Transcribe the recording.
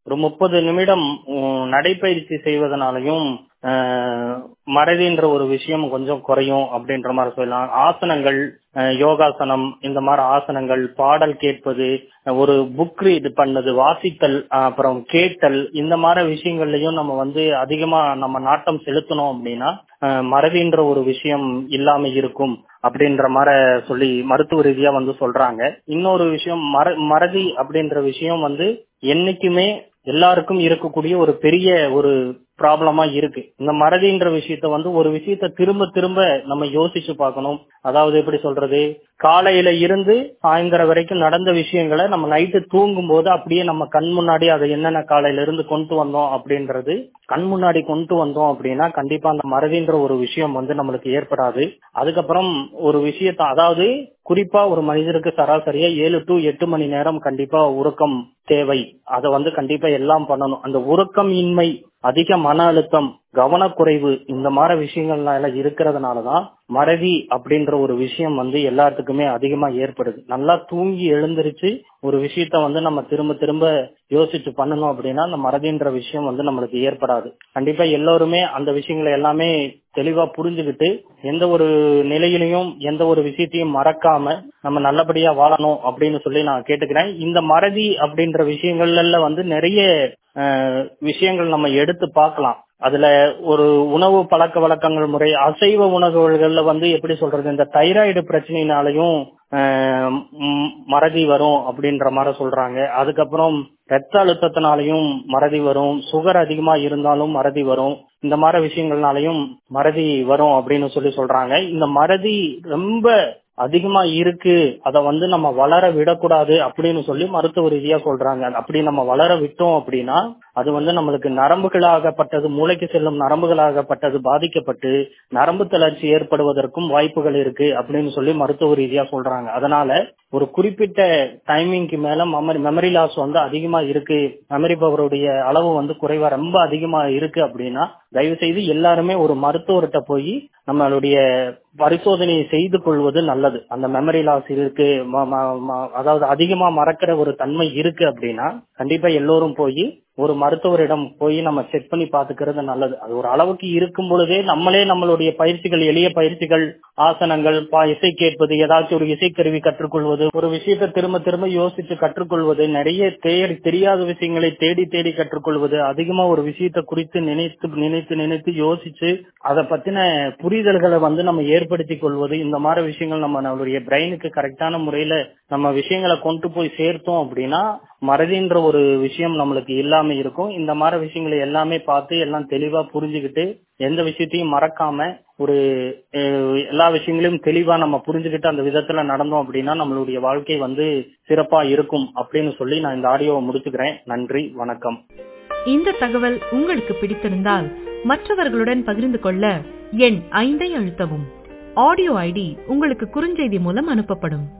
ஒரு முப்பது நிமிடம் உம், நடைப்பயிற்சி செய்வதனாலையும் ஆஹ், மறதின்ற ஒரு விஷயம் கொஞ்சம் குறையும் அப்படின்ற மாதிரி சொல்லலாம் ஆசனங்கள் ஆஹ், யோகாசனம் இந்த மாதிரி ஆசனங்கள் பாடல் கேட்பது ஒரு புக் ரீட் பண்ணது வாசித்தல் ஆஹ், அப்புறம் கேட்டல் இந்த மாதிரி விஷயங்கள்லயும் நம்ம வந்து அதிகமா நம்ம நாட்டம் செலுத்தணும் அப்படின்னா ஆஹ், மறதின்ற ஒரு விஷயம் இல்லாம இருக்கும் அப்படின்ற மாதிரி சொல்லி மருத்துவ ரீதியா வந்து சொல்றாங்க இன்னொரு விஷயம் மற மறதி அப்படின்ற விஷயம் வந்து என்னைக்குமே எல்லாருக்கும் இருக்கக்கூடிய ஒரு பெரிய ஒரு ப்ராப்ளமா இருக்கு இந்த மறதின்ற விஷயத்த வந்து ஒரு விஷயத்த திரும்ப திரும்ப நம்ம யோசிச்சு பார்க்கணும் அதாவது எப்படி சொல்றது காலையில இருந்து சாயந்தரம் வரைக்கும் நடந்த விஷயங்களை நம்ம நைட்டு தூங்கும் போது அப்படியே நம்ம கண் முன்னாடி அதை என்னென்ன காலையில இருந்து கொண்டு வந்தோம் அப்படின்றது கண் முன்னாடி கொண்டு வந்தோம் அப்படின்னா கண்டிப்பா அந்த மறதின்ற ஒரு விஷயம் வந்து நம்மளுக்கு ஏற்படாது அதுக்கப்புறம் ஒரு விஷயத்த அதாவது குறிப்பா ஒரு மனிதருக்கு சராசரியா ஏழு டு எட்டு மணி நேரம் கண்டிப்பா உறக்கம் தேவை அதை வந்து கண்டிப்பா எல்லாம் பண்ணணும் அந்த உறக்கம் இன்மை அதிக மன அழுத்தம் கவனக்குறைவு இந்த மாதிரி விஷயங்கள்னால இருக்கிறதுனாலதான் மறதி அப்படின்ற ஒரு விஷயம் வந்து எல்லாத்துக்குமே அதிகமா ஏற்படுது நல்லா தூங்கி எழுந்திருச்சு ஒரு விஷயத்த வந்து நம்ம திரும்ப திரும்ப யோசிச்சு பண்ணணும் அப்படின்னா அந்த மறதின்ற விஷயம் வந்து நம்மளுக்கு ஏற்படாது கண்டிப்பா எல்லோருமே அந்த விஷயங்களை எல்லாமே தெளிவா புரிஞ்சுக்கிட்டு எந்த ஒரு நிலையிலையும் எந்த ஒரு விஷயத்தையும் மறக்காம நம்ம நல்லபடியா வாழணும் அப்படின்னு சொல்லி நான் கேட்டுக்கிறேன் இந்த மறதி அப்படின்ற விஷயங்கள்ல வந்து நிறைய அஹ், விஷயங்கள் நம்ம எடுத்து பார்க்கலாம் அதுல ஒரு உணவு பழக்க வழக்கங்கள் முறை அசைவ உணவுகள்ல வந்து எப்படி சொல்றது இந்த தைராய்டு பிரச்சனையினாலையும் ஆஹ், ம், மறதி வரும் அப்படின்ற மாதிரி சொல்றாங்க அதுக்கப்புறம் ரத்த அழுத்தத்தினாலையும் மறதி வரும் சுகர் அதிகமா இருந்தாலும் மறதி வரும் இந்த மாதிரி விஷயங்கள்னாலையும் மறதி வரும் அப்படின்னு சொல்லி சொல்றாங்க இந்த மறதி ரொம்ப அதிகமா இருக்கு அத வந்து நம்ம வளர விடக்கூடாது அப்படின்னு சொல்லி மருத்துவ ரீதியா சொல்றாங்க அப்படி நம்ம வளர விட்டோம் அப்படின்னா அது வந்து நம்மளுக்கு நரம்புகளாகப்பட்டது மூளைக்கு செல்லும் நரம்புகளாகப்பட்டது பாதிக்கப்பட்டு நரம்பு தளர்ச்சி ஏற்படுவதற்கும் வாய்ப்புகள் இருக்கு அப்படின்னு சொல்லி மருத்துவ ரீதியா சொல்றாங்க அதனால ஒரு குறிப்பிட்ட டைமிங்க்கு மேல மெமரி மெமரி லாஸ் வந்து அதிகமா இருக்கு மெமரி பவருடைய அளவு வந்து குறைவா ரொம்ப அதிகமா இருக்கு அப்படின்னா தயவு செய்து எல்லாருமே ஒரு மருத்துவர்கிட்ட போய் நம்மளுடைய பரிசோதனை செய்து கொள்வது நல்லது அந்த மெமரி லாஸ் இருக்கு ம- ம- ம- அதாவது அதிகமா மறக்கிற ஒரு தன்மை இருக்கு அப்படின்னா கண்டிப்பா எல்லோரும் போய் ஒரு மருத்துவரிடம் போய் நம்ம செக் பண்ணி பாத்துக்கிறது நல்லது அது ஒரு அளவுக்கு இருக்கும் பொழுதே நம்மளே நம்மளுடைய பயிற்சிகள் எளிய பயிற்சிகள் ஆசனங்கள் பா இசை கேட்பது ஏதாச்சும் ஒரு இசைக்கருவி கற்றுக்கொள்வது ஒரு விஷயத்தை திரும்ப திரும்ப யோசித்து கற்றுக்கொள்வது நிறைய தேடி தெரியாத விஷயங்களை தேடி தேடி கற்றுக்கொள்வது அதிகமா ஒரு விஷயத்தை குறித்து நினைத்து நினைத்து நினைத்து யோசிச்சு அதை பத்தின புரிதல்களை வந்து நம்ம ஏற்படுத்தி கொள்வது இந்த மாதிரி விஷயங்கள் நம்ம நம்மளுடைய பிரெயினுக்கு கரெக்டான முறையில நம்ம விஷயங்களை கொண்டு போய் சேர்த்தோம் அப்படின்னா மறதின்ற ஒரு விஷயம் நம்மளுக்கு இல்லாம இருக்கும் இந்த மாதிரி விஷயங்களை எல்லாமே பார்த்து எல்லாம் தெளிவா புரிஞ்சுக்கிட்டு எந்த விஷயத்தையும் மறக்காம ஒரு அஹ், எல்லா விஷயங்களையும் தெளிவா நம்ம புரிஞ்சுக்கிட்டு அந்த விதத்துல நடந்தோம் அப்படின்னா நம்மளுடைய வாழ்க்கை வந்து சிறப்பா இருக்கும் அப்படின்னு சொல்லி நான் இந்த ஆடியோவை முடிச்சுக்கிறேன் நன்றி வணக்கம் இந்த தகவல் உங்களுக்கு பிடித்திருந்தால் மற்றவர்களுடன் பகிர்ந்து கொள்ள எண் ஐந்தை அழுத்தவும் ஆடியோ ஐடி உங்களுக்கு குறுஞ்செய்தி மூலம் அனுப்பப்படும்